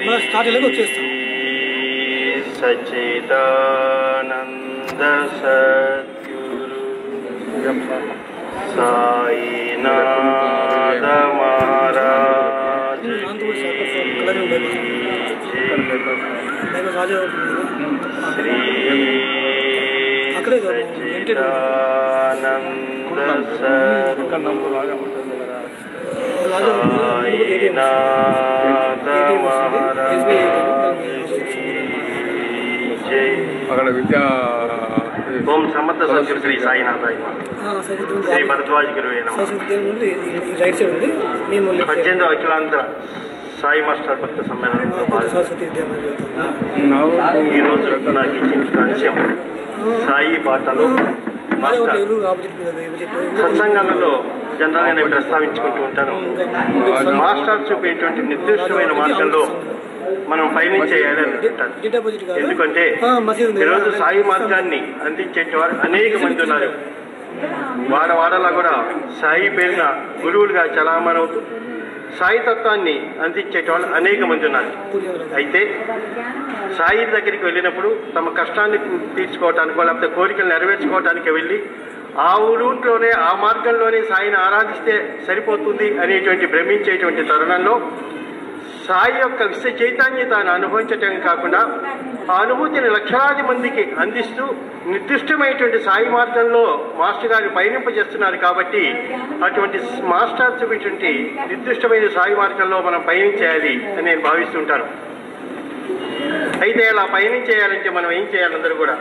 మన స్టార్టింగ్లోకి వచ్చేస్తాం సచిదానంద సద్గురు సాయినాథ మహారాజ్ కలర్ రాజా శ్రీ అక్కడే కాదు, సచిదానంద సద్గురు రాజా సాయినాథ మహారాజ్ జై అక్కడ విద్యా ఓం సమర్థ సద్గురు శ్రీ సాయినాథాయ శ్రీ భరద్వాజ గురువే నమః రైట్ సైడ్ ఉంది మేము left side. పద్దెనిమిదవ అఖిలాంధ్ర సాయి మాస్టర్ భక్త సమ్మేళనంలో భాగంగా సరస్వతి విద్యామందిరం ఈ రోజు నాకు ఇచ్చిన అంశం సాయి పాటలు మాస్టర్ ఎవరు ఆపోజిట్ మీద ఎవరు చెప్పారు? సత్సంగాలలో జనరల్గా నేను ప్రస్తావించుకుంటూ ఉంటాను మాస్టర్ చూపేటువంటి నిర్దిష్టమైన మార్గంలో మనం పయనించేయాలి అనుకుంటాను డిట్ ఆపోజిట్ కాదు ఎందుకంటే ఆ, మసీదు ఉంది. ఈరోజు సాయి మార్గాన్ని అందించేవారు అనేక మంది ఉన్నారు వాడ వాడలా కూడా సాయి పేరున గురువులుగా చలామణవుతూ సాయి తత్వాన్ని అందించేటవాళ్ళు అనేక మంది ఉన్నారు అయితే సాయి దగ్గరికి వెళ్ళినప్పుడు తమ కష్టాన్ని తీర్చుకోవటానికో లేకపోతే కోరికలు నెరవేర్చుకోవటానికి వెళ్ళి ఆ ఊరుంట్లోనే ఆ మార్గంలోనే సాయిని ఆరాధిస్తే సరిపోతుంది అనేటువంటి భ్రమించేటువంటి తరుణంలో సాయి యొక్క విశ్వ చైతన్య తాను అనుభవించటం కాకుండా ఆ అనుభూతిని లక్షలాది మందికి అందిస్తూ నిర్దిష్టమైనటువంటి సాయి మార్గంలో మాస్టర్ గారు పయనింపజేస్తున్నారు కాబట్టి అటువంటి మాస్టర్ చూపించినటువంటి నిర్దిష్టమైన సాయి మార్గంలో మనం పయనించేయాలి అని నేను భావిస్తుంటాను అయితే అలా పయనించేయాలంటే మనం ఏం చేయాలి అందరూ కూడా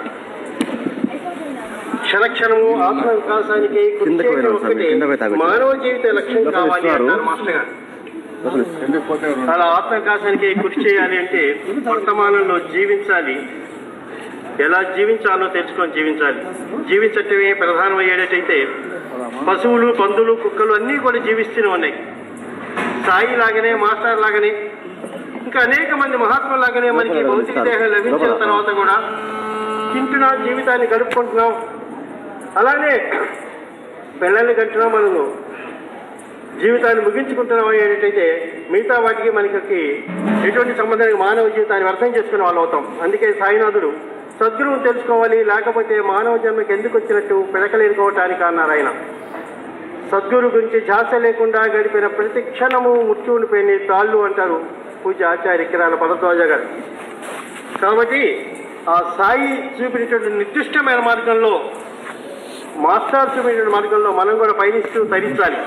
క్షణక్షణము ఆత్మ వికాసానికి కృషి కిందకు చేయడం వెళ్ళాలి స్వామి, ఒక్కటే కిందకు పోయి తాగొచ్చు. మానవ జీవిత లక్ష్యం కావాలి అంటారు మాస్టర్ గారు ఎందుకు పోతే అలా ఆత్మవికాసానికి కృషి చేయాలి అంటే వర్తమానంలో జీవించాలి ఎలా జీవించాలో తెలుసుకొని జీవించాలి జీవించటమే ప్రధానమయ్యేటట్టయితే పశువులు పందులు కుక్కలు అన్నీ కూడా జీవిస్తూనే ఉన్నాయి సాయి లాగానే మాస్టర్ లాగానే ఇంకా అనేక మంది మహాత్ముల లాగానే మనకి భౌతిక దేహం లభించిన తర్వాత కూడా తింటున్నాం జీవితాన్ని గడుపుకుంటున్నాం అలానే పిల్లల్ని కంటున్నాం మనము జీవితాన్ని ముగించుకుంటున్నాం అయ్యేటైతే మిగతా వాటికి మనకి ఎటువంటి సంబంధం మానవ జీవితాన్ని అర్థం చేసుకునే వాళ్ళు అవుతాం అందుకే సాయినాథుడు సద్గురువుని తెలుసుకోవాలి లేకపోతే మానవ జన్మకి ఎందుకు వచ్చినట్టు పిడకలేనుకోవటానికి అన్నారు ఆయన సద్గురు గురించి ధ్యాస లేకుండా గడిపిన ప్రతి క్షణము మృత్యువుని తాళ్ళు అంటారు పూజ ఆచార్య కిరాల భరద్వాజ గారు కాబట్టి ఆ సాయి చూపినటువంటి నిర్దిష్టమైన మార్గంలో మాస్టర్ చూపినటువంటి మార్గంలో మనం కూడా పయనిస్తూ తరించాలి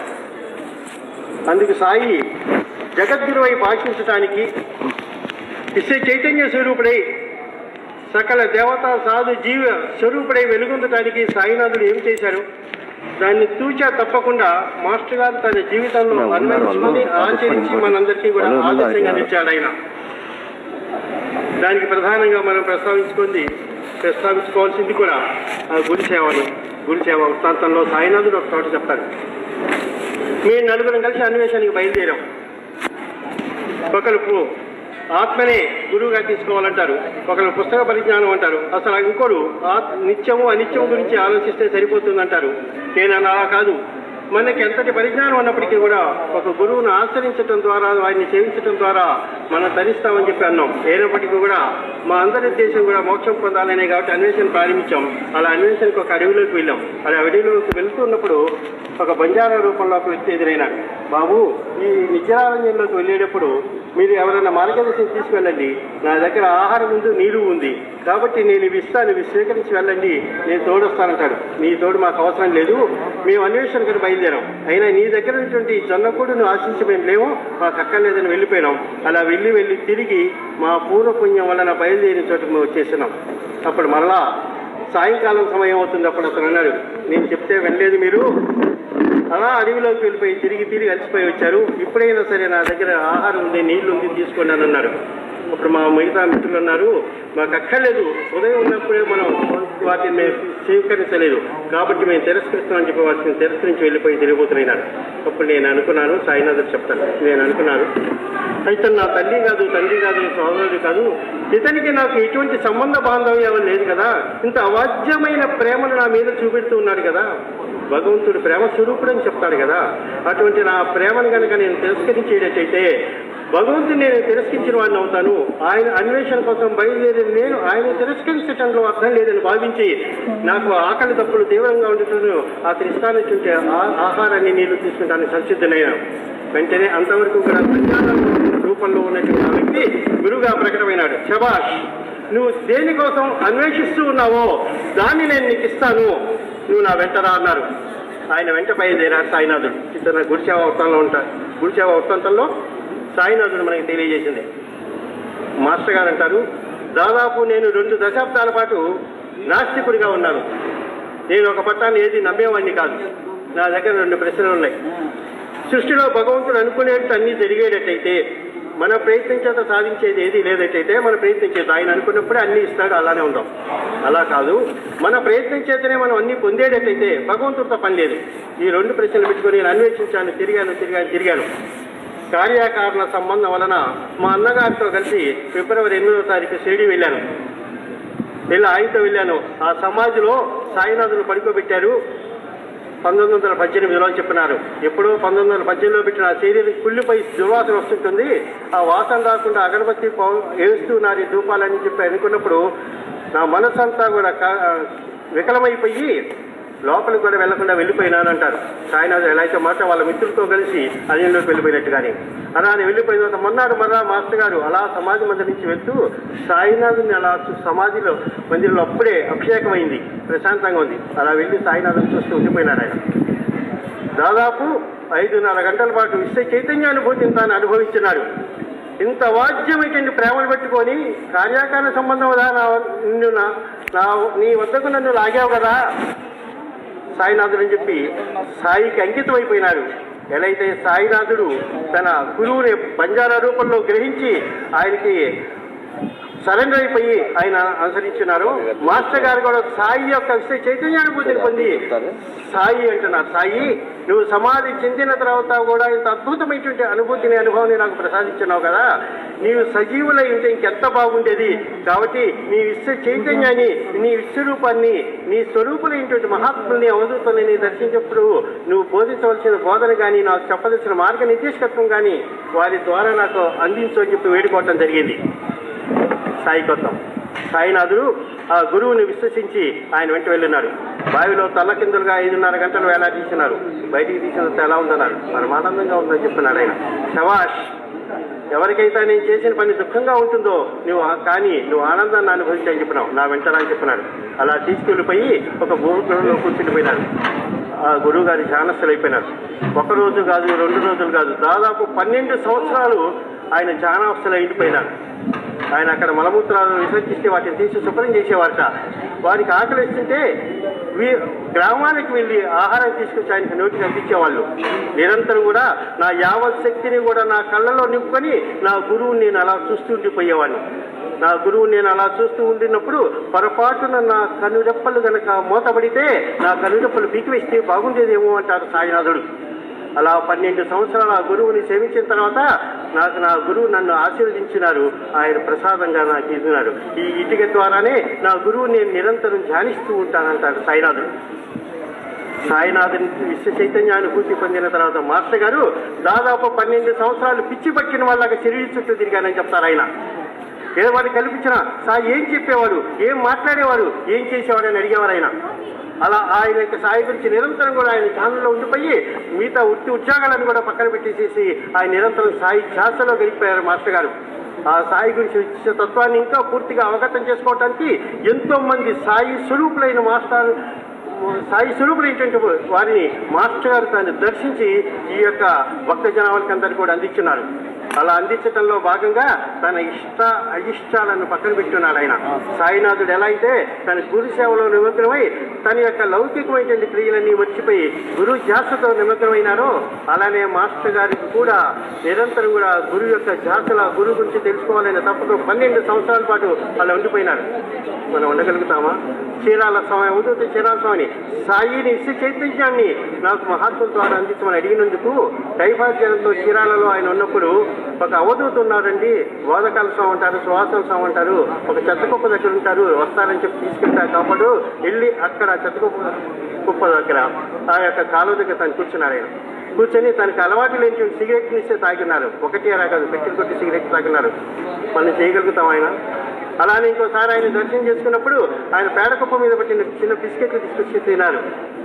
అందుకు సాయి జగద్గురువై భాషించటానికి విశ్వ చైతన్య స్వరూపుడై సకల దేవత సాధు జీవ స్వరూపుడై వెలుగొందటానికి సాయినాథుడు ఏం చేశారు దాన్ని తూచా తప్పకుండా మాస్టర్ గారు తన జీవితంలో అన్వయించుకొని ఆచరించి మనందరికీ కూడా ఆదర్శంగా నిలిచాడు ఆయన దానికి ప్రధానంగా మనం ప్రస్తావించుకుంది ప్రస్తావించుకోవాల్సింది కూడా ఆ గుడి సేవలు గుడి సేవ వృత్తాంతంలో సాయినాథుడు ఒక చోట చెప్తాడు మేము నలుగురం కలిసి అన్వేషణకి బయలుదేరాం ఒకరు పు- ఆత్మనే గురువుగా తీసుకోవాలంటారు ఒకరు పుస్తక పరిజ్ఞానం అంటారు అసలు ఇంకోడు ఆత్- నిత్యము అనిత్యము గురించి ఆలోచిస్తే సరిపోతుందంటారు నేను అలా కాదు మనకి ఎంతటి పరిజ్ఞానం ఉన్నప్పటికీ కూడా ఒక గురువును ఆచరించడం ద్వారా వారిని సేవించడం ద్వారా మనం ధరిస్తామని చెప్పి అన్నాం అయినప్పటికీ కూడా మా అందరి ఉద్దేశం కూడా మోక్షం పొందాలనే కాబట్టి అన్వేషణ ప్రారంభించాం అలా అన్వేషణకు ఒక అడవిలోకి వెళ్ళాం అలా అడవిలోకి వెళ్తున్నప్పుడు ఒక బంజారా రూపంలో ఒక వ్యక్తి ఎదురైనాడు బాబు ఈ నిత్యారణ్యంలోకి వెళ్ళేటప్పుడు మీరు ఎవరైనా మార్గదర్శనం తీసుకెళ్ళండి నా దగ్గర ఆహారం ఉంది నీరు ఉంది కాబట్టి నేను ఇవి ఇస్తాను ఇవి స్వీకరించి వెళ్ళండి నేను తోడొస్తానంటాడు నీ తోడు మాకు అవసరం లేదు మేము అన్వేషణకు బయలుదేరాం అయినా నీ దగ్గర ఉన్నటువంటి జొన్నకూడు నువ్వు ఆశించి మేము లేవు మాకు అక్కర్లేదని వెళ్ళిపోయినాం అలా వెళ్ళి వెళ్ళి తిరిగి మా పూర్వపుణ్యం వలన బయలుదేరిన చోటుకు మేము వచ్చేసినాం అప్పుడు మరలా సాయంకాలం సమయం అవుతుంది అప్పుడు అతను అన్నాడు నేను చెప్తే వెళ్ళలేదు మీరు అలా అడవిలోకి వెళ్ళిపోయి తిరిగి తిరిగి అలసిపోయి వచ్చారు ఇప్పుడైనా సరే నా దగ్గర ఆహారం ఉంది నీళ్లు ఉంది తీసుకోండి అని అన్నారు అప్పుడు మా మిగతా మిత్రులు అన్నారు మాకు అక్కర్లేదు ఉదయం ఉన్నప్పుడే మనం వాటిని మేము స్వీకరించలేదు కాబట్టి మేము తిరస్కరిస్తామని చెప్పి వాటిని తిరస్కరించి వెళ్ళిపోయి తిరిగిపోతున్నాడు అప్పుడు నేను అనుకున్నాను సాయినాథర్ చెప్తాను నేను అనుకున్నాను అయితే నా తల్లి కాదు తండ్రి కాదు సోదరుడు కాదు ఇతనికి నాకు ఎటువంటి సంబంధ బాంధవ్యం లేదు కదా ఇంత అవాజ్యమైన ప్రేమను నా మీద చూపెడుతూ ఉన్నాడు కదా భగవంతుడు ప్రేమ స్వరూపుడు అని చెప్తాడు కదా అటువంటి నా ప్రేమను కనుక నేను తిరస్కరించేటట్టయితే భగవంతుని నేను తిరస్కరించిన వాడిని అవుతాను ఆయన అన్వేషణ కోసం బయలుదేరిన నేను ఆయన తిరస్కరించడంలో అర్థం లేదని భావించి నాకు ఆకలి తప్పులు తీవ్రంగా ఉండటం ఆ తిరస్కారించుంటే ఆ- ఆహారాన్ని నీళ్లు తీసుకుంటానికి సంసిద్ధనైనా వెంటనే అంతవరకు కూడా సంజ్ఞానం రూపంలో ఉన్నటువంటి ఆ వ్యక్తి గురువుగా ప్రకటమైనాడు శబాష్ నువ్వు దేనికోసం అన్వేషిస్తూ ఉన్నావో దాన్ని నేను నీకు ఇస్తాను నువ్వు నా వెంటరా అన్నారు ఆయన వెంట బయలుదేరారు సాయినాథుడు ఇతను గురుసేవ వృత్తంలో ఉంటారు గురుసేవ వృత్తంతంలో సాయినాథుడు మనకి తెలియజేసింది మాస్టర్ గారు అంటారు దాదాపు నేను రెండు దశాబ్దాల పాటు నాస్తికుడిగా ఉన్నాను నేను ఒక పట్టాన్ని ఏది నమ్మేవాడిని కాదు నా దగ్గర రెండు ప్రశ్నలు ఉన్నాయి సృష్టిలో భగవంతుడు అనుకునేట్టు అన్నీ జరిగేటట్టయితే మన ప్రయత్నించేంత సాధించేది ఏది లేదట్టయితే మన ప్రయత్నించేది ఆయన అనుకున్నప్పుడే అన్నీ ఇస్తాడు అలానే ఉందాం అలా కాదు మన ప్రయత్నించేతనే మనం అన్నీ పొందేటట్టయితే భగవంతుడితో పని లేదు ఈ రెండు ప్రశ్నలు పెట్టుకొని నేను అన్వేషించాను తిరిగాను తిరిగాను తిరిగాను కార్యకారణ సంబంధం వలన మా అన్నగారితో కలిసి ఫిబ్రవరి ఎనిమిదవ తారీఖు షిరిడి వెళ్ళాను వెళ్ళి ఆయనతో వెళ్ళాను ఆ సమాధిలో సాయినాథులు పడుకోబెట్టారు పంతొమ్మిది వందల పద్దెనిమిదిలో చెప్పినారు ఎప్పుడో పంతొమ్మిది వందల పద్దెనిమిదిలో పెట్టిన ఆ శరీరం కుళ్ళిపై దుర్వాసన వస్తుంటుంది ఆ వాసన రాకుండా అగరబత్తి పౌ- వేస్తున్నారు ఈ ధూపాలని చెప్పి అనుకున్నప్పుడు నా మనసంతా కూడా కా- వికలమైపోయి లోపలికి కూడా వెళ్లకుండా వెళ్ళిపోయినాను అంటారు సాయినాథ్ ఎలా అయితే మాట వాళ్ళ మిత్రులతో కలిసి అరణ్యంలోకి వెళ్ళిపోయినట్టు కానీ అలా అని వెళ్ళిపోయిన తర్వాత మొన్నాడు మర్రా మాస్టర్ గారు అలా సమాధి మందిరం నుంచి వెళ్తూ సాయినాథుని అలా చూ- సమాధిలో మందిరంలో అప్పుడే అభిషేకమైంది ప్రశాంతంగా ఉంది అలా వెళ్ళి సాయినాథుని చూస్తూ ఉండిపోయినాడు ఆయన దాదాపు ఐదున్నర గంటల పాటు విశ్వ చైతన్య అనుభూతిని తాను అనుభవించినాడు ఇంత వాద్యమైనటువంటి ప్రేమను పెట్టుకొని కార్యాకారణ సంబంధం కదా నా నిన్ను నా- నా నీ వద్దకు నన్ను లాగావు కదా సాయినాథుడు అని చెప్పి సాయికి అంకితం అయిపోయినాడు ఎలా అయితే సాయినాథుడు తన గురువుని బంజారా రూపంలో గ్రహించి ఆయనకి సరెండర్ అయిపోయి ఆయన అనుసరించినారు మాస్టర్ గారు కూడా సాయి యొక్క విషయ చైతన్యానుభూతిని పొంది సాయి అంటున్నారు సాయి నువ్వు సమాధి చెందిన తర్వాత కూడా ఇంత అద్భుతమైనటువంటి అనుభూతిని అనుభవాన్ని నాకు ప్రసాదించినావు కదా నీవు సజీవులై ఉంటే ఇంకెంత బాగుండేది కాబట్టి నీ విశ్వ చైతన్యాన్ని నీ విశ్వరూపాన్ని నీ స్వరూపులైనటువంటి మహాత్ముల్ని అవధూతల్ని దర్శించినప్పుడు నువ్వు బోధించవలసిన బోధన కానీ నాకు చెప్పదలసిన మార్గ నిర్దేశకత్వం కానీ వారి ద్వారా నాకు అందించు అని చెప్పి వేడుకోవటం జరిగింది సాయి కొత్తం సాయినాథుడు ఆ గురువుని విశ్వసించి ఆయన వెంట వెళ్ళినాడు బావిలో తల్లకిందులుగా ఐదున్నర గంటలు వేలా తీసినారు బయటికి తీసిన తర్వాత ఎలా ఉందన్నారు పరమానందంగా ఉందని చెప్పినాడు ఆయన శవాష్ ఎవరికైతే నేను చేసిన పని దుఃఖంగా ఉంటుందో నువ్వు ఆ- కానీ నువ్వు ఆనందాన్ని అనుభవించని చెప్పినావు నా వెంటరా అని చెప్పినాడు అలా తీసుకెళ్ళిపోయి ఒక భూమిలో కూర్చుండిపోయినాడు ఆ గురువు గారి ధ్యానస్థులు అయిపోయినారు ఒక రోజు కాదు రెండు రోజులు కాదు దాదాపు పన్నెండు సంవత్సరాలు ఆయన ధ్యానావస్థలు అయిపోయినారు ఆయన అక్కడ మలమూత్రాలను విసర్జిస్తే వాటిని తీసి శుభ్రం చేసేవారట వారికి ఆకలిస్తుంటే వీ గ్రామానికి వెళ్ళి ఆహారం తీసుకొచ్చి ఆయనకి నోటికి అందించేవాళ్ళు నిరంతరం కూడా నా యావత్ శక్తిని కూడా నా కళ్ళలో నింపుకొని నా గురువుని నేను అలా చూస్తూ ఉండిపోయేవాడిని నా గురువు నేను అలా చూస్తూ ఉండినప్పుడు పొరపాటున నా కనురెప్పలు గనక మూతపడితే నా కనురెప్పలు పీకివేస్తే బాగుండేదేమో అంటారు సాయినాథుడు అలా పన్నెండు సంవత్సరాలు ఆ గురువుని సేవించిన తర్వాత నాకు నా గురువు నన్ను ఆశీర్వదించినారు ఆయన ప్రసాదంగా నాకు ఇచ్చినారు ఈ ఇటుక ద్వారానే నా గురువు నేను నిరంతరం ధ్యానిస్తూ ఉంటానంటాడు సాయినాథుడు సాయినాథుని విశ్వ చైతన్యానుభూతి పొందిన తర్వాత మాస్టర్ గారు దాదాపు పన్నెండు సంవత్సరాలు పిచ్చి పట్టిన వాళ్ళకి శరీర చుట్టూ తిరిగానని చెప్తారు ఆయన ఏదో వాడిని కల్పించిన సాయి ఏం చెప్పేవాడు ఏం మాట్లాడేవాడు ఏం చేసేవాడు అని అడిగేవారు ఆయన అలా ఆయన యొక్క సాయి గురించి నిరంతరం కూడా ఆయన ఛానల్లో ఉండిపోయి మిగతా వృత్తి ఉద్యోగాలను కూడా పక్కన పెట్టేసేసి ఆయన నిరంతరం సాయి ధ్యాసలో గడిపారు మాస్టర్ గారు ఆ సాయి గురించి ఇచ్చే తత్వాన్ని ఇంకా పూర్తిగా అవగతం చేసుకోవడానికి ఎంతో మంది సాయి స్వరూపులైన మాస్టర్ సాయి స్వరూపులైనటువంటి వారిని మాస్టర్ గారు తాను దర్శించి ఈ యొక్క భక్త జనాలకి అందరికీ కూడా అందించున్నారు అలా అందించడంలో భాగంగా తన ఇష్ట అయిష్టాలను పక్కన పెట్టున్నాడు ఆయన సాయినాథుడు ఎలా అయితే తన గురు సేవలో నిమగ్నమై తన యొక్క లౌకికమైనటువంటి క్రియలన్నీ మర్చిపోయి గురు ధ్యాసతో నిమగ్నమైనారో అలానే మాస్టర్ గారికి కూడా నిరంతరం కూడా గురువు యొక్క ధ్యాసల గురువు గురించి తెలుసుకోవాలనే తప్పతో పన్నెండు సంవత్సరాల పాటు అలా ఉండిపోయినారు మనం ఉండగలుగుతామా చీరాల స్వామి అవుతుంది చీరాల స్వామిని సాయిని ఇష్ట చైతన్యాన్ని నాకు మహాత్ముల ద్వారా అందించమని అడిగినందుకు టైఫాయిడ్ జ్వరంతో చీరాలలో ఆయన ఉన్నప్పుడు ఒక అవధూత ఉన్నారండి బోధకాల స్వామి అంటారు సువాసన స్వామి అంటారు ఒక చెత్త కుప్ప దగ్గర ఉంటారు వస్తారని చెప్పి తీసుకెళ్తారు కాబట్టి వెళ్ళి అక్కడ చెత్త కుప్ప కుప్ప దగ్గర ఆ యొక్క కాలువ దగ్గర తను కూర్చున్నాడు ఆయన కూర్చొని తనకు అలవాటు లేని సిగరెట్ ఇస్తే తాగిన్నారు ఒకటి అలా కాదు పెట్టిన కొట్టి సిగరెట్ తాగిన్నారు మనం చేయగలుగుతాం ఆయన అలానే ఇంకోసారి ఆయన దర్శనం చేసుకున్నప్పుడు ఆయన పేడకప్పు మీద పెట్టిన చిన్న బిస్కెట్లు తీసుకొచ్చి తిన్నారు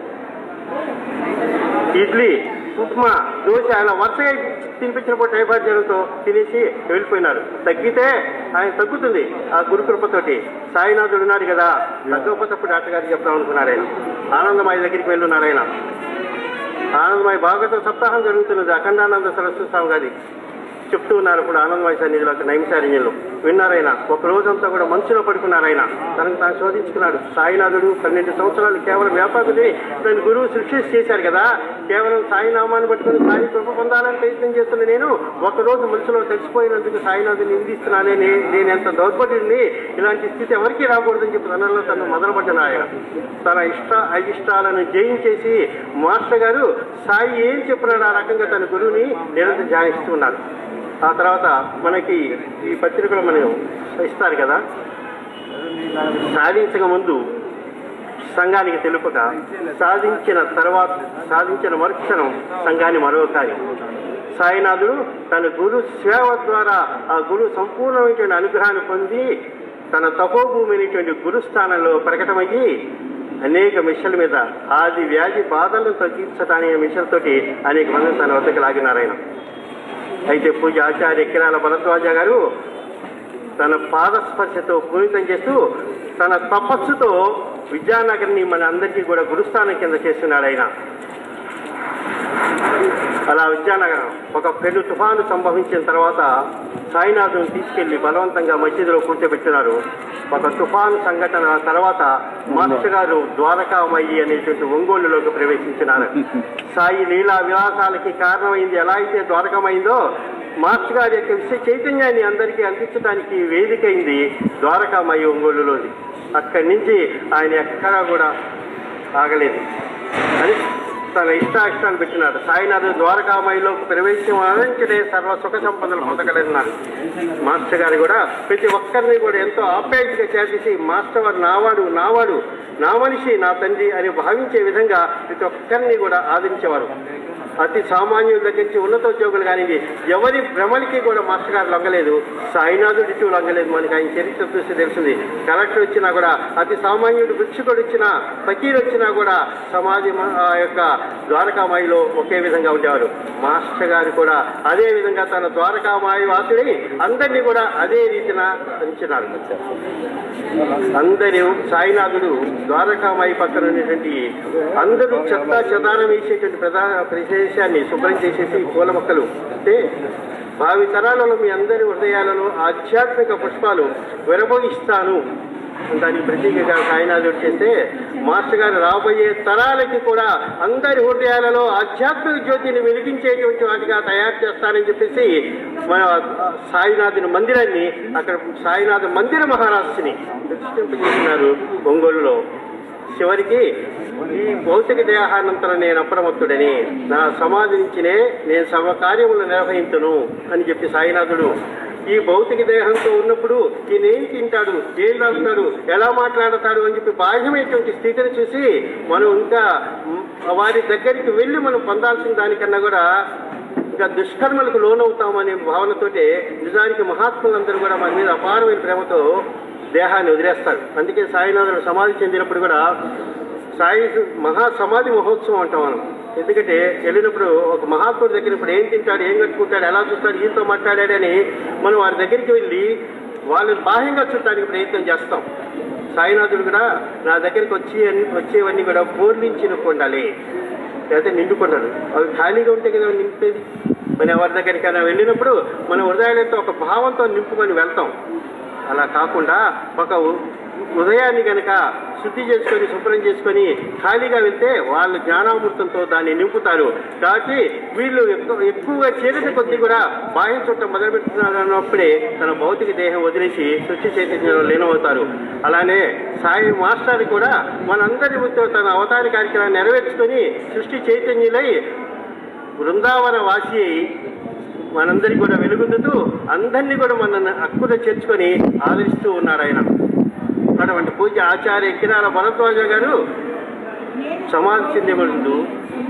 ఇడ్లీ ఉప్మా దోశ అలా వరుసగా తినిపించినప్పుడు టైఫాయిడ్ జ్వరంతో తినేసి వెళ్ళిపోయినారు తగ్గితే ఆయన తగ్గుతుంది ఆ గురుకృపతోటి సాయినాథుడు ఉన్నాడు కదా తగ్గకపోతే అప్పుడు డాక్టర్ గారికి చెప్దాం అనుకున్నారు ఆయన ఆనందమాయి దగ్గరికి వెళ్ళున్నారు ఆయన ఆనందమాయి భాగవత సప్తాహం జరుగుతున్నది అఖండానంద సరస్వతి స్వామి గారి చెప్తూ ఉన్నారు ఇప్పుడు ఆనందమయ సన్నిధిలో అక్కడ నైమిసారణ్యంలో విన్నారైనా ఒక రోజంతా కూడా మంచులో పడుకున్నారు ఆయన తనకు తాను శోధించుకున్నాడు సాయినాథుడు పన్నెండు సంవత్సరాలు కేవలం వ్యాపారుడే తన గురువు సృష్టి చేశారు కదా కేవలం సాయినామాన్ని పట్టుకుని సాయి కృప పొందాలని ప్రయత్నం చేస్తున్న నేను ఒక రోజు మనసులో తెలిసిపోయినందుకు సాయినాథుని నిందిస్తున్నానే నే- నేను ఎంత దౌర్బల్యుడిని ఇలాంటి స్థితి ఎవరికీ రాకూడదని చెప్పి తనలో తను మొదలుపడ్డాను ఆయన తన ఇష్ట అయిష్టాలను జయించేసి మాస్టర్ గారు సాయి ఏం చెప్పినాడు ఆ రకంగా తన గురువుని నిరంతరం ధ్యానిస్తూ ఉన్నారు ఆ తర్వాత మనకి ఈ పత్రికలో మనం ఇస్తారు కదా సాధించక ముందు సంఘానికి తెలుపక సాధించిన తర్వాత సాధించిన మరుక్షణం సంఘాన్ని మరో కార్యం సాయినాథుడు తన గురు సేవ ద్వారా ఆ గురు సంపూర్ణమైనటువంటి అనుగ్రహాన్ని పొంది తన తపోభూమి అయినటువంటి గురుస్థానంలో ప్రకటమయ్యి అనేక మిషన్ల మీద ఆది వ్యాధి బాధలను తగ్గించడానికి మిషన్తోటి అనేక మంది తన వద్దకు లాగినారు ఆయన అయితే పూజ ఆచార్య కిరాల భరద్వాజ గారు తన పాదస్పర్శతో పూరితం చేస్తూ తన తపస్సుతో విద్యానగర్ని మన అందరికీ కూడా గురుస్థానం కింద చేస్తున్నాడు ఆయన అలా విద్యానగరం ఒక పెను తుఫాను సంభవించిన తర్వాత సాయినాథుని తీసుకెళ్లి బలవంతంగా మసీదులో కూర్చోబెట్టినారు ఒక తుఫాను సంఘటన తర్వాత మాస్టర్ గారు ద్వారకామయ్యి అనేటువంటి ఒంగోలులోకి ప్రవేశించినారు సాయి లీలా విలాసాలకి కారణమైంది ఎలా అయితే ద్వారకమైందో మాస్టర్ గారి యొక్క విషయ చైతన్యాన్ని అందరికీ అందించడానికి వేదిక అయింది ద్వారకామయ్యి ఒంగోలులోది అక్కడి నుంచి ఆయన ఎక్కడా కూడా ఆగలేదు అని తన ఇష్టాయిష్టాలు పెట్టినాడు సాయినాథ్ ద్వారకామాయిలోకి ప్రవేశం అనంచడే సర్వ సుఖ సంపదలు పొందగలన్నారు మాస్టర్ గారు కూడా ప్రతి ఒక్కరిని కూడా ఎంతో ఆప్యాయతగా చేసేసి మాస్టర్ వారు నావాడు నావాడు నా మనిషి నా తండ్రి అని భావించే విధంగా ప్రతి ఒక్కరిని కూడా ఆదరించేవారు అతి సామాన్యుల దగ్గర నుంచి ఉన్నతోద్యోగులు కానివ్వండి ఎవరి భ్రమలకి కూడా మాస్టర్ గారు లొంగలేదు సాయినాథుడి ఇటు లొంగలేదు మనకి ఆయన చరిత్ర చూస్తే తెలిసింది కలెక్టర్ వచ్చినా కూడా అతి సామాన్యుడు భిక్షుకుడు వచ్చినా ఫకీర్ వచ్చినా కూడా సమాధి మ- ఆ యొక్క ద్వారకామాయిలో ఒకే విధంగా ఉండేవారు మాస్టర్ గారు కూడా అదే విధంగా తన ద్వారకామాయి వాసుడై అందరినీ కూడా అదే రీతిన పెంచినారు అందరూ సాయినాథుడు ద్వారకామాయి పక్కన ఉన్నటువంటి అందరూ చెత్త చెదారం వేసేటువంటి ప్రధాన ప్రదేశాన్ని శుభ్రం చేసేసి పూల మొక్కలు అంటే భావి తరాలలో మీ అందరి హృదయాలలో ఆధ్యాత్మిక పుష్పాలు విరబోగిస్తాను దానికి ప్రతీకగా సాయినాథుడు చేస్తే మాస్టర్ గారు రాబోయే తరాలకి కూడా అందరి హృదయాలలో ఆధ్యాత్మిక జ్యోతిని వెలిగించేటువంటి వాటిగా తయారు చేస్తానని చెప్పేసి మన సాయినాథుని మందిరాన్ని అక్కడ సాయినాథ మందిర మహారాజుని ప్రతిష్ఠింపజేసినారు ఒంగోలులో చివరికి ఈ భౌతిక దేహానంతరం నేను అప్రమత్తుడని నా సమాధి నుంచినే నేను సర్వ కార్యములు నిర్వహించును అని చెప్పి సాయినాథుడు ఈ భౌతిక దేహంతో ఉన్నప్పుడు ఈయన ఏం తింటాడు ఏం తాగుతాడు ఎలా మాట్లాడతాడు అని చెప్పి బాహ్యమైనటువంటి స్థితిని చూసి మనం ఇంకా మ్, వారి దగ్గరికి వెళ్ళి మనం పొందాల్సిన దానికన్నా కూడా ఇంకా దుష్కర్మలకు లోనవుతామనే భావనతోటే నిజానికి మహాత్ములందరూ కూడా మన మీద అపారమైన ప్రేమతో దేహాన్ని వదిలేస్తారు అందుకే సాయినాథుడు సమాధి చెందినప్పుడు కూడా సాయి మహా సమాధి మహోత్సవం అంటాం మనం ఎందుకంటే వెళ్ళినప్పుడు ఒక మహాత్ముడి దగ్గర ఇప్పుడు ఏం తింటాడు ఏం కట్టుకుంటాడు ఎలా చూస్తాడు ఈయనతో మాట్లాడాడని మనం వారి దగ్గరికి వెళ్ళి వాళ్ళని బాహ్యంగా చూడటానికి ప్రయత్నం చేస్తాం సాయినాథుడు కూడా నా దగ్గరికి వచ్చి వచ్చేవన్నీ కూడా బోర్లించిన కొండాలి లేకపోతే నిండుకుంటారు అవి ఖాళీగా ఉంటే కదా నింపేది మన ఎవరి దగ్గరికైనా వెళ్ళినప్పుడు మన హృదయాలతో ఒక భావంతో నింపుకొని వెళ్తాం అలా కాకుండా ఒక ఉ- ఉదయాన్ని గనక శుద్ధి చేసుకొని శుభ్రం చేసుకొని ఖాళీగా వెళ్తే వాళ్ళు జ్ఞానామృతంతో దాన్ని నింపుతారు కాబట్టి వీళ్ళు ఎక్కువ ఎక్కువగా చేరిన కొద్దీ కూడా బాహ్యం చుట్టం మొదలు పెడుతున్నారు అన్నప్పుడే తన భౌతిక దేహం వదిలేసి సృష్టి చైతన్యంలో లీనమవుతారు అలానే సాయి మాస్టర్ కూడా మనందరి ముందు తన అవతారి కార్యక్రమాన్ని నెరవేర్చుకొని సృష్టి చైతన్యులై బృందావన వాసి అయి మనందరికీ కూడా వెలుగుతూ అందరినీ కూడా మన అక్కున చేర్చుకొని ఆదరిస్తూ ఉన్నారు ఆయన అటువంటి పూజ ఆచార్య కిరాల భరద్వాజ గారు సమాధి చెందే ముందు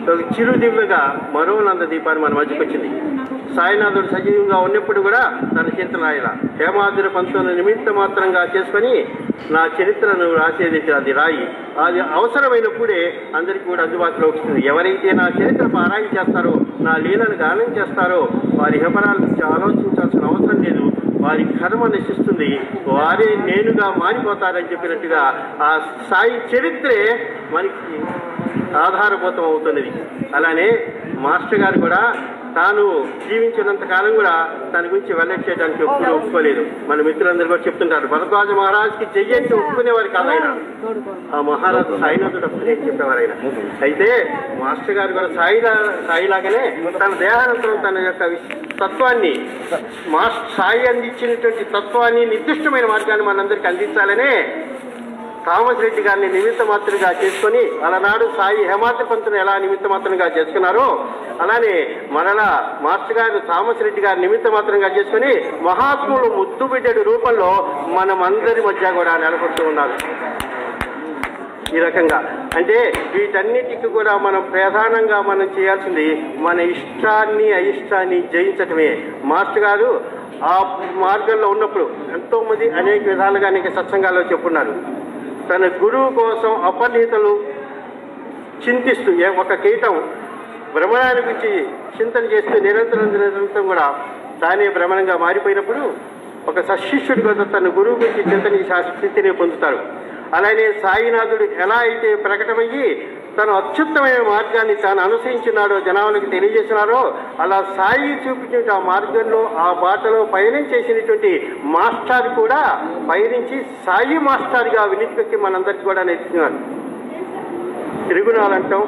ఒక చిరు దివ్యగా మరో నంద దీపాన్ని మన మధ్యకి వచ్చింది సాయినాథుడు సజీవంగా ఉన్నప్పుడు కూడా తన చరిత్ర రాయల హేమాద్రి పంతులను నిమిత్త మాత్రంగా చేసుకొని నా చరిత్రను రాసేది అది రాయి అది అవసరమైనప్పుడే అందరికీ కూడా అందుబాటులో వస్తుంది ఎవరైతే నా చరిత్ర పారాయణ చేస్తారో నా లీలను గానం చేస్తారో వారి హెపరాల గురించి ఆలోచించాల్సిన అవసరం లేదు వారి కర్మ నశిస్తుంది వారే నేనుగా మారిపోతారని చెప్పినట్టుగా ఆ సాయి చరిత్రే మనకి ఆధారభూతం అవుతున్నది అలానే మాస్టర్ గారు కూడా తాను జీవించినంత కాలం కూడా తన గురించి వెల్లడించడానికి ఎప్పుడు ఒప్పుకోలేదు మన మిత్రులందరూ కూడా చెప్తుంటారు భరద్వాజ మహారాజ్కి చెయ్యంటే ఒప్పుకునేవారు కాదు ఆయన ఆ మహారాజు సాయినాథుడు అప్పుడే చెప్పేవారు ఆయన అయితే మాస్టర్ గారు కూడా సాయిలా సాయిలాగానే తన దేహానంతరం తన యొక్క విశ్- తత్వాన్ని మాస్ సాయి అందించినటువంటి తత్వాన్ని నిర్దిష్టమైన మార్గాన్ని మనందరికీ అందించాలనే థామస్ రెడ్డి గారిని నిమిత్త మాత్రంగా చేసుకొని అలనాడు సాయి హేమాద్రి పంతుని ఎలా నిమిత్త మాత్రంగా చేసుకున్నారో అలానే మరలా మాస్టర్ గారు థామస్ రెడ్డి గారి నిమిత్త మాత్రంగా చేసుకొని మహాత్ములు ముద్దు బిడ్డడి రూపంలో మనమందరి మధ్య కూడా నెలకొడుతూ ఉన్నారు ఈ రకంగా అంటే వీటన్నిటికీ కూడా మనం ప్రధానంగా మనం చేయాల్సింది మన ఇష్టాన్ని అయిష్టాన్ని జయించటమే మాస్టర్ గారు ఆ మార్గంలో ఉన్నప్పుడు ఎంతో మంది అనేక విధాలుగా అనేక సత్సంగాల్లో చెప్పున్నారు తన గురువు కోసం అపరిహితలు చింతిస్తూ ఏ- ఒక కీటం భ్రమణాన్ని గురించి చింతన చేస్తూ నిరంతరం నిరంతరం కూడా తానే భ్రమణంగా మారిపోయినప్పుడు ఒక సశిష్యుడు కదా తన గురువు గురించి చింతన చేసి ఆ స్థితిని పొందుతారు అలానే సాయినాథుడు ఎలా అయితే ప్రకటమయ్యి తన అత్యుత్తమైన మార్గాన్ని తాను అనుసరించినాడో జనాలకు తెలియజేసినారో అలా సాయి చూపించిన ఆ మార్గంలో ఆ బాటలో పయనం చేసినటువంటి మాస్టర్ కూడా పయనించి సాయి మాస్టర్గా వినితికి మనందరికీ కూడా నేర్చుకున్నాడు తిరుగునాలంటాం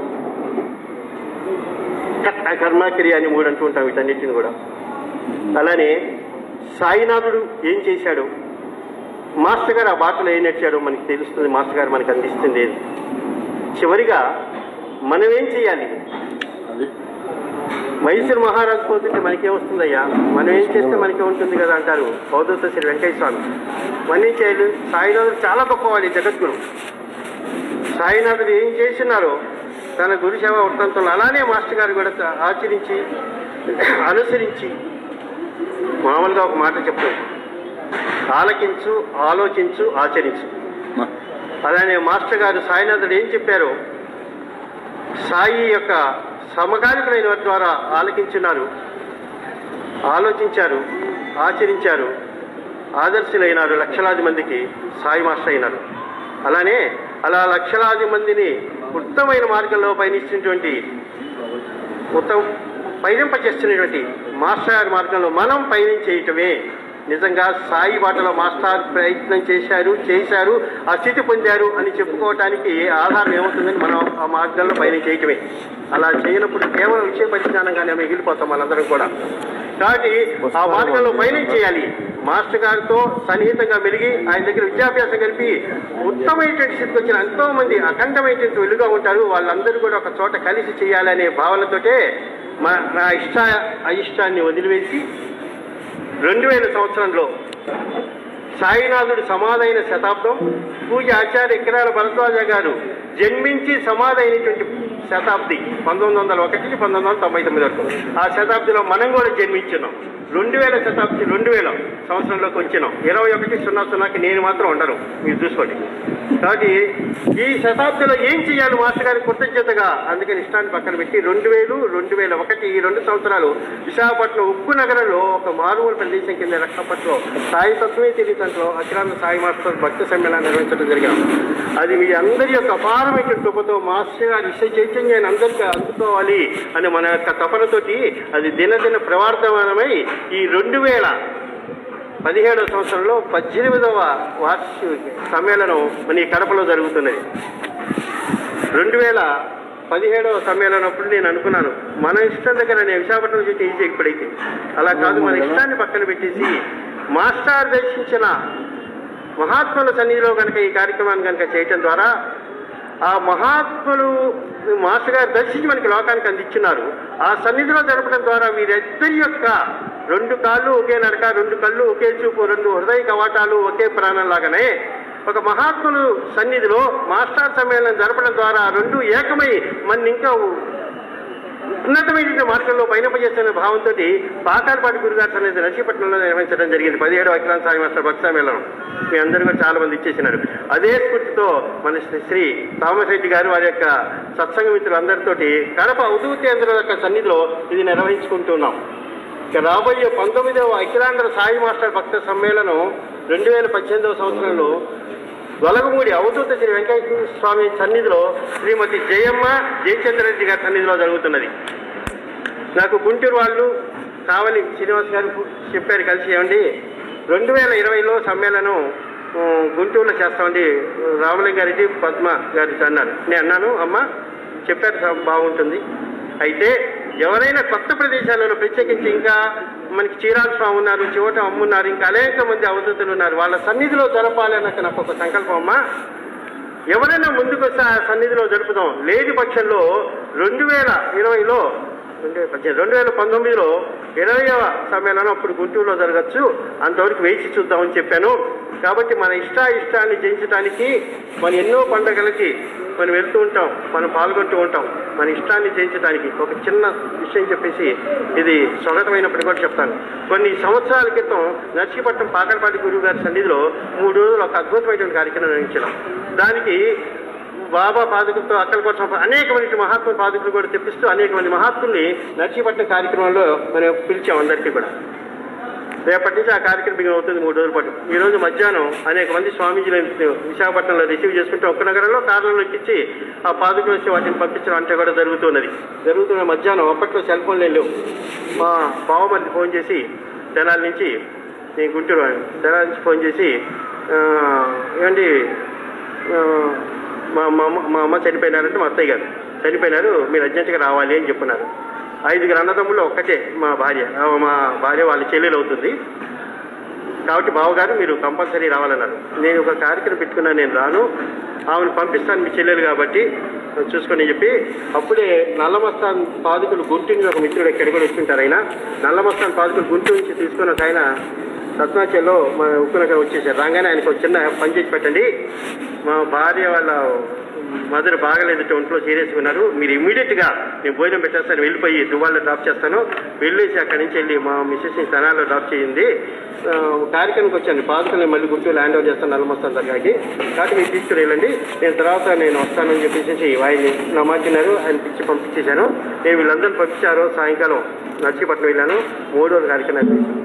కర్త కర్మక్రియ అని మూడు అంటూ ఉంటాం వీటన్నిటిని కూడా అలానే సాయినాథుడు ఏం చేశాడు మాస్టర్ గారు ఆ బాటలో ఏం నడిచాడో మనకి తెలుస్తుంది మాస్టర్ గారు మనకి అందిస్తుంది ఏది. చివరిగా మనం ఏం చేయాలి అది మైసూరు మహారాజు పోతుంటే మనకేమొస్తుందయ్యా మనం ఏం చేస్తే మనకే ఉంటుంది కదా అంటారు అవధూత శ్రీ వెంకయ్య స్వామి మనం ఏం చేయాలి సాయినాథుడు చాలా గొప్పవాడు ఈ జగద్గురు సాయినాథుడు ఏం చేసినారో తన గురు సేవ వృత్తాంతంలో అలానే మాస్టర్ గారు కూడా త- ఆచరించి అనుసరించి మామూలుగా ఒక మాట చెప్తారు ఆలకించు ఆలోచించు ఆచరించు మా- అలానే మాస్టర్ గారు సాయినాథుడు ఏం చెప్పారో సాయి యొక్క సమకాలికులైన వారి ద్వారా ఆలకించున్నారు ఆలోచించారు ఆచరించారు ఆదర్శులైనారు లక్షలాది మందికి సాయి మాస్టర్ అయినారు అలానే అలా లక్షలాది మందిని ఉత్తమైన మార్గంలో పయనిస్తున్నటువంటి ఉత్తమ పయనింపచేస్తున్నటువంటి మాస్టర్ గారి మార్గంలో మనం పయనించేయటమే నిజంగా సాయి బాటలో మాస్టర్ ప్రయత్నం చేశారు చేశారు ఆ స్థితి పొందారు అని చెప్పుకోవటానికి ఆధారం ఏమవుతుందని మనం ఆ మార్గంలో పయనించేయటమే అలా చేయనప్పుడు కేవలం విషయ పరిజ్ఞానంగానే మిగిలిపోతాం మనందరం కూడా కాబట్టి ఆ మార్గంలో పయనం చేయాలి మాస్టర్ గారితో సన్నిహితంగా మెలిగి ఆయన దగ్గర విద్యాభ్యాసం కలిపి ఉత్తమైనటువంటి స్థితికి వచ్చిన ఎంతో మంది అఖండమైనటువంటి వెలుగా ఉంటారు వాళ్ళందరూ కూడా ఒక చోట కలిసి చేయాలనే భావనతోటే మా నా ఇష్ట అయిష్టాన్ని వదిలివేసి రెండు వేల సంవత్సరంలో సాయినాథుడు సమాధైన శతాబ్దం పూజ ఆచార్య కిరాల భరద్వాజ గారు జన్మించి సమాధైనటువంటి శతాబ్ది పంతొమ్మిది వందల ఒకటి పంతొమ్మిది వందల తొంభై తొమ్మిది వరకు ఆ శతాబ్దిలో మనం కూడా జన్మించున్నాం రెండు వేల శతాబ్ది రెండు వేల సంవత్సరంలోకి వచ్చినాం ఇరవై ఒకటి సున్నా సున్నాకి నేను మాత్రం ఉండను మీరు చూసుకోండి కాబట్టి ఈ శతాబ్దిలో ఏం చేయాలి మాస్టర్ గారి కృతజ్ఞతగా అందుకని ఇష్టాన్ని పక్కన పెట్టి రెండు వేలు రెండు వేల ఒకటి ఈ రెండు సంవత్సరాలు విశాఖపట్నం ఉక్కు నగరంలో ఒక మారుమూల ప్రదేశం కింద రక్షపట్లో సాయి తత్వమే తెలియటంలో అఖిలాంధ్ర సాయి మాస్టర్ భక్తి సమ్మేళనం నిర్వహించడం జరిగిన అది మీ అందరి యొక్క అపారమైన కృపతో మాస్టర్ గారి విషయ చైతన్యాన్ని అందరికీ అందుకోవాలి అని మన యొక్క తపనతోటి అది దినదిన ప్రవర్తమానమై ఈ రెండు వేల పదిహేడవ సంవత్సరంలో పద్దెనిమిదవ వార్షిక సమ్మేళనం మన ఈ కడపలో జరుగుతున్నది రెండు వేల పదిహేడవ సమ్మేళనప్పుడు నేను అనుకున్నాను మన ఇష్టం దగ్గర నేను విశాఖపట్నం చేసి ఏం చేయకపోయితే అలా కాదు మన ఇష్టాన్ని పక్కన పెట్టేసి మాస్టర్ దర్శించిన మహాత్ముల సన్నిధిలో కనుక ఈ కార్యక్రమాన్ని కనుక చేయటం ద్వారా ఆ మహాత్ములు మాస్టర్ గారు దర్శించి మనకి లోకానికి అందించున్నారు ఆ సన్నిధిలో జరపడం ద్వారా వీరిద్దరి యొక్క రెండు కాళ్ళు ఒకే నడక రెండు కళ్ళు ఒకే చూపు రెండు హృదయ కవాటాలు ఒకే ప్రాణం లాగానే ఒక మహాత్ములు సన్నిధిలో మాస్టర్ సమ్మేళనం జరపడం ద్వారా రెండు ఏకమై మన ఇంకా ఉన్నతమైన మార్గంలో పయనింపజేస్తున్న భావంతో పాతాలపాటి గురుగారు అనేది నర్సీపట్నంలో నిర్వహించడం జరిగింది పదిహేడు అఖిలాంత సాయి మాస్టర్ భక్త సమ్మేళనం మీ అందరూ కూడా చాలా మంది ఇచ్చేసినారు అదే స్ఫూర్తితో మన శ్రీ- శ్రీ థామస్ రెడ్డి గారు వారి యొక్క సత్సంగ మిత్రులందరితోటి కడప ఉదుగు కేంద్రం యొక్క సన్నిధిలో ఇది నిర్వహించుకుంటున్నాం ఇక రాబోయే పంతొమ్మిదవ అఖిలాంధ్ర సాయి మాస్టర్ భక్త సమ్మేళనం రెండు వేల పద్దెనిమిదవ సంవత్సరంలో గొలగమూడి అవధూత శ్రీ వెంకటేశ్వర స్వామి సన్నిధిలో శ్రీమతి జయమ్మ జయచంద్రరెడ్డి గారి సన్నిధిలో జరుగుతున్నది నాకు గుంటూరు వాళ్ళు కావలి శ్రీనివాస్ గారు చెప్పారు కలిసి ఏమండి రెండు వేల ఇరవైలో సమ్మేళనం ఆ, గుంటూరులో చేస్తామండి రామలింగారెడ్డి పద్మ గారి అన్నారు నేను అన్నాను అమ్మ చెప్పారు సార్, బాగుంటుంది అయితే ఎవరైనా కొత్త ప్రదేశాలలో ప్రత్యేకించి ఇంకా మనకి చీరాల స్వామి ఉన్నారు చివట అమ్మున్నారు ఇంకా అనేక మంది అవధూతులు ఉన్నారు వాళ్ళ సన్నిధిలో జరపాలి అన్నట్టు నాకు ఒక సంకల్పం అమ్మా ఎవరైనా ముందుకు వస్తే ఆ సన్నిధిలో జరుపుదాం లేని పక్షంలో రెండు వేల ఇరవైలో రెండు వేల పద్దెనిమిది రెండు వేల పంతొమ్మిదిలో ఇరవైవ సమ్మేళనం అప్పుడు గుంటూరులో జరగచ్చు అంతవరకు వేచి చూద్దామని చెప్పాను కాబట్టి మన ఇష్ట ఇష్టాన్ని జయించడానికి మన ఎన్నో పండగలకి మనం వెళ్తూ ఉంటాం మనం పాల్గొంటూ ఉంటాం మన ఇష్టాన్ని జయించడానికి ఒక చిన్న విషయం చెప్పేసి ఇది స్వాగతమైనప్పుడు కూడా చెప్తాను కొన్ని సంవత్సరాల క్రితం నర్సీపట్నం పాకడపాటి గురువు గారి సన్నిధిలో మూడు రోజులు ఒక అద్భుతమైనటువంటి కార్యక్రమం నిర్వహించాం దానికి బాబా పాదకులతో అక్కల కోసం అనేక మంది మహాత్మ పాదకులు కూడా తెప్పిస్తూ అనేక మంది మహాత్ముల్ని నర్సీపట్నం కార్యక్రమంలో మనం పిలిచాం అందరికీ కూడా రేపటి నుంచి ఆ కార్యక్రమం బిగిన్ అవుతుంది మూడు రోజుల పాటు ఈ రోజు మధ్యాహ్నం అనేక మంది స్వామీజీలను విశాఖపట్నంలో రిసీవ్ చేసుకుంటే ఒక్క నగరంలో కార్లలో ఎక్కించి ఆ పాదుకులు వచ్చి వాటిని పంపించడం అంటే కూడా జరుగుతున్నది జరుగుతున్న మధ్యాహ్నం అప్పట్లో సెల్ ఫోన్లు లేవు మా బావమరిది ఫోన్ చేసి తెనాల నుంచి నేను గుంటూరు వాడిని. తెనాల నుంచి ఫోన్ చేసి "ఆ, ఏమండి ఆ, మా మా అమ్మ మా అమ్మ చనిపోయినారంటే మా అత్తయ్య గారు చనిపోయినారు మీరు అర్జెంటుగా రావాలి అని చెప్పున్నారు ఐదుగురు అన్నదమ్ములు ఒక్కటే మా భార్య ఆ, మా భార్య వాళ్ళ చెల్లెలు అవుతుంది కాబట్టి బావగారు మీరు కంపల్సరీ రావాలన్నారు నేను ఒక కార్యక్రమం పెట్టుకున్నాను నేను రాను ఆమెను పంపిస్తాను మీ చెల్లెలు కాబట్టి చూసుకొని చెప్పి అప్పుడే నల్లమస్తాన్ పాదుకులు గుంటూరు ఒక మిత్రుడు ఎక్కడ కూడా వచ్చింటారు ఆయన నల్లమస్తాన్ పాదుకులు గుంటూరు నుంచి తీసుకున్న ఒక ఆయన రత్నాచల్లో మా ఉక్కునగర్ వచ్చేసారు రాగానే ఆయనకు ఒక చిన్న పని చేసి పెట్టండి మా భార్య వాళ్ళ మదర్ బాగలేదు ఒంట్లో సీరియస్గా ఉన్నారు మీరు ఇమీడియట్గా నేను భోజనం పెట్టేస్తాను వెళ్ళిపోయి దువ్వాళ్ళలో డ్రాప్ చేస్తాను వెళ్ళేసి అక్కడి నుంచి వెళ్ళి మా మిస్సెస్ని తనాల్లో డ్రాప్ చేయింది ఆ, కార్యక్రమంకి వచ్చాను పాదుకల్ని మళ్ళీ గుర్తు ల్యాండ్ ఓవర్ చేస్తాను నల్లమస్తాను దగ్గరికి కాబట్టి మీరు తీసుకుని వెళ్ళండి నేను తర్వాత నేను వస్తానని చెప్పేసి ఆయన్ని నమ్మాచినారు ఆయన పిచ్చి పంపించేశాను నేను వీళ్ళందరూ పంపించారు సాయంకాలం నర్సీపట్నం వెళ్ళాను మూడో కార్యక్రమం చేశాను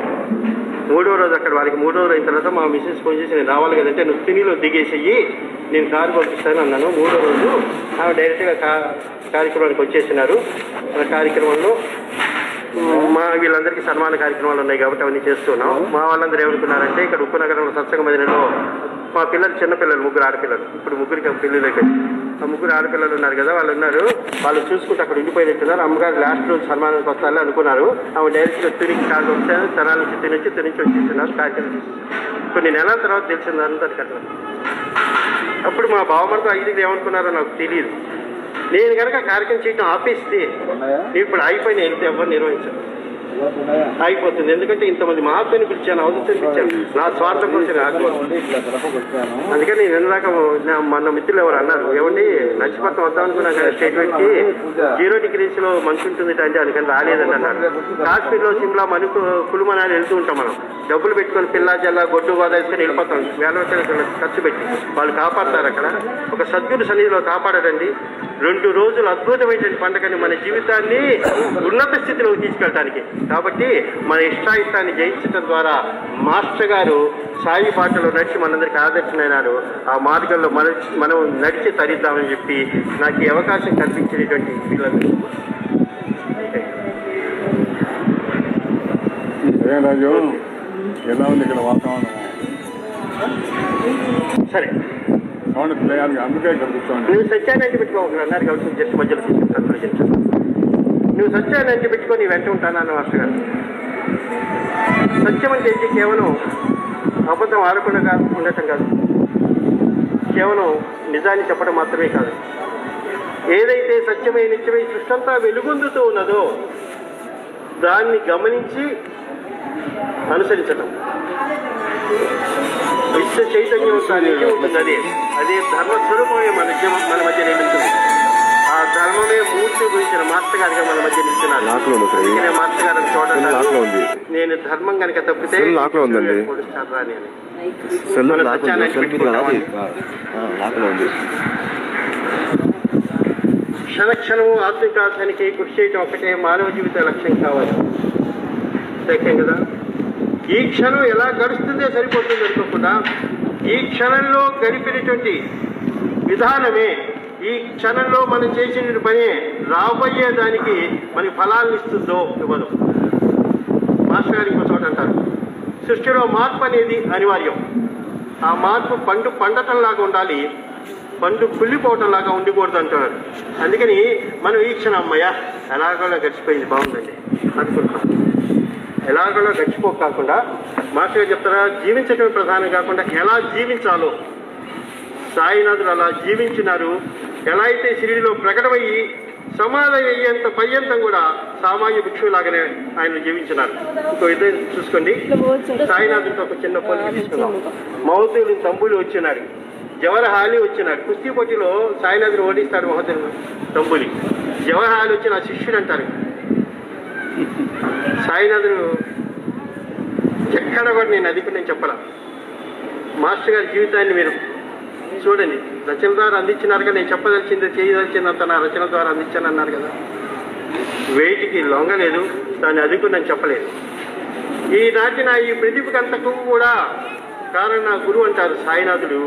మూడో రోజు అక్కడ వాళ్ళకి మూడో రోజు అయిన తర్వాత మా మిస్సెస్ ఫోన్ చేసి నేను రావాలి కదంటే నువ్వు తినిలో దిగేసేయి నేను కారు పంపిస్తాను అన్నాను మూడో రోజు ఆమె డైరెక్ట్గా కా కార్యక్రమానికి వచ్చేసినారు ఆ కార్యక్రమంలో ఉమ్, మా వీళ్ళందరికీ సన్మాన కార్యక్రమాలు ఉన్నాయి కాబట్టి అవన్నీ చేస్తున్నాం మా వాళ్ళందరూ ఏమనుకున్నారంటే ఇక్కడ ఉప్పు నగరంలో సత్సంగ మదినలో మా పిల్లలు చిన్న పిల్లలు ముగ్గురు ఆడపిల్లలు ఇప్పుడు ముగ్గురికి పెళ్ళిళ్ళు అయిపోయింది ఆ ముగ్గురు ఆడపిల్లలు ఉన్నారు కదా వాళ్ళు ఉన్నారు వాళ్ళు చూసుకుంటే అక్కడ ఉండిపోయినట్టున్నారు అమ్మగారు లాస్ట్ రోజు సన్మానానికి వస్తారని అనుకున్నారు ఆమె డైరెక్ట్గా తిరిగి కాళ్ళు వచ్చారు తనాల నుంచి తినొచ్చి తినించి వచ్చేస్తున్నారు కార్యక్రమం చేసి కొన్ని నెలల తర్వాత తెలిసింది అందరికి అట్లా అప్పుడు మా బావమరితో ఐదుగురు ఏమనుకున్నారో నాకు తెలియదు నేను కనుక కార్యక్రమం చేయడం ఆపేస్తే నేను ఇప్పుడు అయిపోయిన వెళ్తే ఎవరు నిర్వహించారు అయిపోతుంది ఎందుకంటే ఇంతమంది మహాత్ముని పిలిచాను అవసరం పిలిచాను నా స్వార్థం కోసం ఆత్మ అందుకని నేను ఇందాక నా- మన మిత్రులు ఎవరు అన్నారు ఏమండి నచ్చిపట్నం వద్దాం అనుకున్నా కానీ స్టేట్మెంట్ కి జీరో డిగ్రీస్ లో మంచి ఉంటుంది అంటే అందుకని రాలేదని అన్నారు కాశ్మీర్ లో సిమ్లా మణిపు కులుమనాలు వెళ్తూ ఉంటాం మనం డబ్బులు పెట్టుకొని పిల్ల జల్ల గొడ్డు గోదా వేసుకొని వెళ్ళిపోతాం వేల రూపాయలు ఖర్చు పెట్టి వాళ్ళు కాపాడతారు అక్కడ ఒక సద్గురు సన్నిధిలో కాపాడరండి రెండు రోజులు అద్భుతమైనటువంటి పండుగని మన జీవితాన్ని ఉన్నత స్థితిలోకి తీసుకెళ్ళడానికి కాబట్టి మన ఇష్టాయిష్టాన్ని జయించడం ద్వారా మాస్టర్ గారు సాయి బాటలో నడిచి మనందరికీ ఆదర్శమైనారు ఆ మార్గంలో మన మనం నడిచి తరిద్దామని చెప్పి నాకు ఈ అవకాశం కల్పించినటువంటి పిల్లలు ఏం రాజు ఎలా ఉంది ఇక్కడ వాతావరణం సరే సౌండ్ ప్లేయర్ అందుకే ఇక్కడ కూర్చోండి నువ్వు సత్యాన్ని పెట్టుకోవాలి అన్నారు కాబట్టి జస్ట్ మధ్యలో తీసుకుంటాను ప్రజెంట్ నువ్వు సత్యాన్ని పెట్టుకొని నీ వెంట ఉంటాను మాస్టర్ గారు సత్యం అంటే ఏంటి కేవలం అబద్ధం ఆడకుండా ఉండటం కాదు కేవలం నిజాన్ని చెప్పడం మాత్రమే కాదు ఏదైతే సత్యమై నిత్యమై సృష్టి అంతా వెలుగొందుతూ ఉన్నదో దాన్ని గమనించి అనుసరించడం విశ్వ చైతన్యం యొక్క నిజం ఉంటుంది అదే అదే ధర్మ స్వరూపమే మన మధ్య మన మధ్య నిలుస్తుంది ఆ ధర్మ ధర్మమే మూర్తి గురించిన మాస్టర్ గారిగా మన మధ్య నిల్చున్నారు లాక్లో ఉంది ఇక్కడ. అందుకనే మాస్టర్ గారు సెల్ లాక్లో ఉంది. చూడండి నేను ధర్మం కనుక తప్పితే సెల్ లాక్లో ఉందండి. పొడుస్తాను రా అని. సెల్ మన లాక్ ఉంది సత్యాన్ని సెల్ మీద కదా అది? పెట్టుకుంటామా? ఆ, లాక్లో ఉంది క్షణక్షణము ఆత్మికార్థానికి కృషి చేయటం ఒకటే మానవ జీవిత లక్ష్యం కావాలి లక్ష్యం కదా ఈ క్షణం ఎలా గడుస్తుందే సరిపోతుంది అనుకోకుండా ఈ క్షణంలో గడిపినటువంటి విధానమే ఈ క్షణంలో మనం చేసిన పని రాబోయే దానికి మనకి ఫలాలను ఇస్తుందో ఇవ్వదు మాస్టర్ గారు ఇంకో చోట అంటారు సృష్టిలో మార్పు అనేది అనివార్యం ఆ మార్పు పండు పండటం లాగా ఉండాలి పండు కుళ్ళిపోవటం లాగా ఉండకూడదు అంటున్నారు అందుకని మనం ఈ క్షణం అమ్మయ్య ఎలాగోలా గడిచిపోయింది బాగుందండి అనుకుంటున్నాం ఎలాగోలా గడిచిపో కాకుండా మాస్టర్ గారు చెప్తారా జీవించటమే ప్రధానం కాకుండా ఎలా జీవించాలో సాయినాథుడు అలా జీవించినారు ఎలా అయితే షిరిడిలో ప్రకటమయ్యి సమాధి అయ్యేంత పర్యంతం కూడా సామాన్య భిక్షులాగానే ఆయన జీవించినారు ఇంకో ఇద్దరు చూసుకోండి సాయినాథుడితో ఒక చిన్న పోలిక తీసుకుందాం మౌతులు తంబులు వచ్చినాడు జవహర్హాలి వచ్చినాడు కుస్తీ పోటీలో సాయినాథుడు ఓడిస్తాడు మహోదయుడు తంబులి జవహర్హాలి వచ్చి నా శిష్యుడు అంటారు సాయినాథుడు ఎక్కడ కూడా నేను అది కూడా నేను చెప్పాల మాస్టర్ గారి జీవితాన్ని మీరు చూడండి రచన ద్వారా అందించినారు కదా నేను చెప్పదలిచింది చేయదలిచిందంత నా రచన ద్వారా అందించాను అన్నారు కదా వేటికి లొంగలేదు దాన్ని అది కూడా నేను చెప్పలేదు ఈనాటి నా ఈ ప్రతిభకంతకు కూడా కారణం నా గురువు అంటారు సాయినాథుడు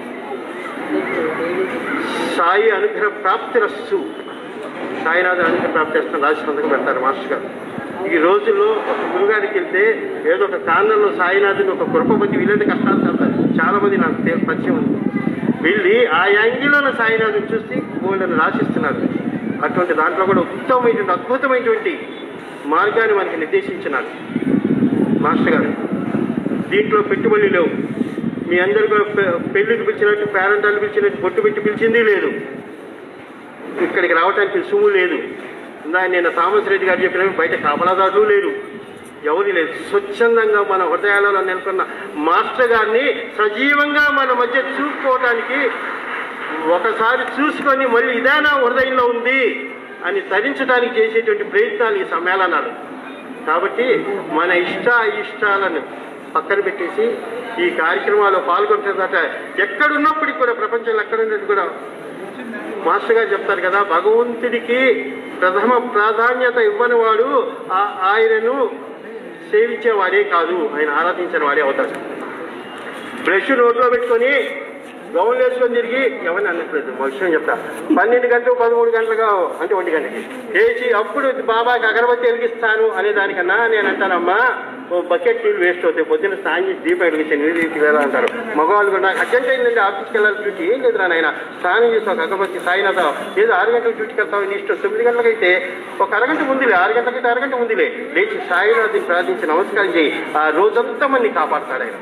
సాయి అనుగ్రహ ప్రాప్తి రస్సు సాయినాథుడు అనుగ్రహ ప్రాప్తి రస్సు రాసి సంతకం పెడతారు మాస్టర్ గారు ఈ రోజుల్లో ఒక గురుగారికి వెళ్తే ఏదో ఒక కారణంలో సాయినాథుని ఒక కృపపతి వీళ్ళంటే కష్టాలు చదువుతారు చాలా మంది నాకు తె- పరిచయం ఉంది వెళ్ళి ఆ యాంగిల్లో సాయినాథుని చూసి గోల్డెన్ రాసిస్తున్నారు అటువంటి దాంట్లో కూడా ఉత్తమమైనటువంటి అద్భుతమైనటువంటి మార్గాన్ని మనకి నిర్దేశించినారు మాస్టర్ గారు దీంట్లో పెట్టుబడులు లేవు మీ అందరు కూడా పె- పెళ్లికి పిలిచినట్టు పేరెంటాలు పిలిచినట్టు బొట్టు పెట్టి పిలిచింది లేదు ఇక్కడికి రావడానికి సుము లేదు ఇందా నేను థామస్ రెడ్డి గారు చెప్పినట్టు బయట కాపలాదారులు లేరు ఎవరు లేదు స్వచ్ఛందంగా మన హృదయాలలో నెలకొన్న మాస్టర్ గారిని సజీవంగా మన మధ్య చూసుకోవడానికి ఒకసారి చూసుకొని మళ్ళీ ఇదే నా హృదయంలో ఉంది అని తరించడానికి చేసేటువంటి ప్రయత్నాలు ఈ సమ్మేళనాలు కాబట్టి మన ఇష్ట ఇష్టాలను పక్కన పెట్టేసి ఈ కార్యక్రమాల్లో పాల్గొంటున్నదట ఎక్కడున్నప్పటికీ కూడా ప్రపంచంలో ఎక్కడున్నట్టు కూడా మాస్టర్ గారు చెప్తారు కదా భగవంతుడికి ప్రథమ ప్రాధాన్యత ఇవ్వని వాడు ఆ- ఆయనను సేవించేవాడే కాదు ఆయన ఆరాధించిన వాడే అవుతాడు బ్రష్ నోట్లో పెట్టుకొని గౌన్లు వేసుకొని తిరిగి ఎవరిని అనట్లేదు మా విషయం చెప్తా పన్నెండు గంటలు పదమూడు గంటలుగా అంటే ఒంటి గంటకి లేచి అప్పుడు బాబాకి అగరబత్తి వెలిగిస్తాను అనే దానికన్నా నేను అంటానమ్మా ఓ బకెట్ నీళ్ళు వేస్ట్ అవుతాయి పొద్దున్న స్నానం చేసి దీపం వెలిగించి నీళ్ళు తీసుకెళ్ళా అంటారు మగవాళ్ళు కూడా నాకు అర్జెంట్ అయిందండి ఆఫీస్కి వెళ్ళాలి డ్యూటీ ఏం లేదు నాయన స్నానం చేసి ఒక అగరబత్తి సాయినాథ ఏదో ఆరు గంటలకు డ్యూటీకి వెళ్తావు నీ ఇష్టం తొమ్మిది గంటలకైతే ఒక అరగంట ముందులే ఆరు గంటలకైతే అరగంట ముందులే లేచి సాయినాథ్ని ప్రార్థించి నమస్కారం చేయి ఆ రోజంతా మంది కాపాడతాడు ఆయన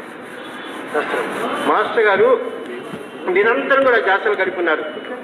మాస్టర్ గారు నిరంతరం కూడా జాతరలు గడుపున్నారు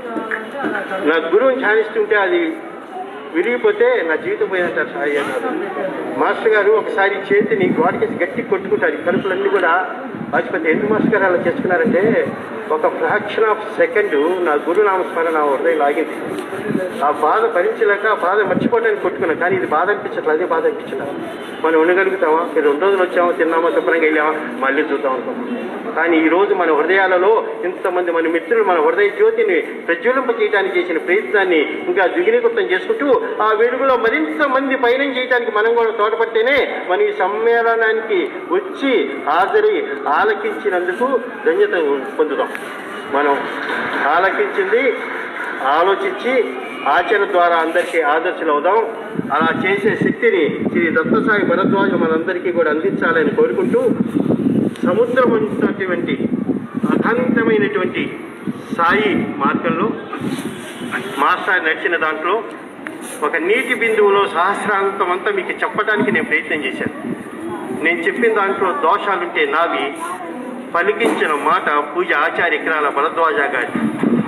నా గురువుని ధ్యానిస్తుంటే అది విరిగిపోతే నా జీవితం పోయినట్టారు సాయి అన్నారు మాస్టర్ గారు ఒకసారి చేతిని గోడకేసి గట్టి కొట్టుకుంటారు ఈ కడుపులన్నీ కూడా వాజ్పేయి ఎందుకు మాస్టర్ గారు అలా చేసుకున్నారంటే ఒక ఫ్రాక్షన్ ఆఫ్ సెకండ్ నా గురు నామస్మరణ నా హృదయం లాగింది ఆ బాధ భరించలేక ఆ బాధ మర్చిపోవడానికి కొట్టుకున్నాను కానీ ఇది బాధ అనిపించట్లేదు అదే బాధ అనిపించలేదు మనం ఉండగలుగుతామా మీరు రెండు రోజులు వచ్చామా తిన్నామా శుభ్రంగా వెళ్ళామా మళ్ళీ చూద్దాం అనుకుంటాం కానీ ఈ రోజు మన హృదయాలలో ఇంతమంది మన మిత్రులు మన హృదయ జ్యోతిని ప్రజ్వలింప చేయడానికి చేసిన ప్రయత్నాన్ని ఇంకా ద్విగుణీకృతం చేసుకుంటూ ఆ వెలుగులో మరింత మంది పయనం చేయడానికి మనం కూడా తోడ్పడితేనే మనం ఈ సమ్మేళనానికి వచ్చి హాజరై ఆలకించినందుకు ధన్యత పొందుతాం మనం ఆలకించింది ఆలోచించి ఆచరణ ద్వారా అందరికీ ఆదర్శలు అవుదాం అలా చేసే శక్తిని శ్రీ దత్తసాయి భరద్వాజ మనందరికీ కూడా అందించాలని కోరుకుంటూ సముద్రం ఉన్నటువంటి అఖండమైనటువంటి సాయి మార్గంలో మాస్టర్ నడిచిన దాంట్లో ఒక నీటి బిందువులో సహస్రాంతం అంతా మీకు చెప్పడానికి నేను ప్రయత్నం చేశాను నేను చెప్పిన దాంట్లో దోషాలుంటే నావి పలికించిన మాట పూజ ఆచార్య విగ్రహాల భరద్వాజ గారి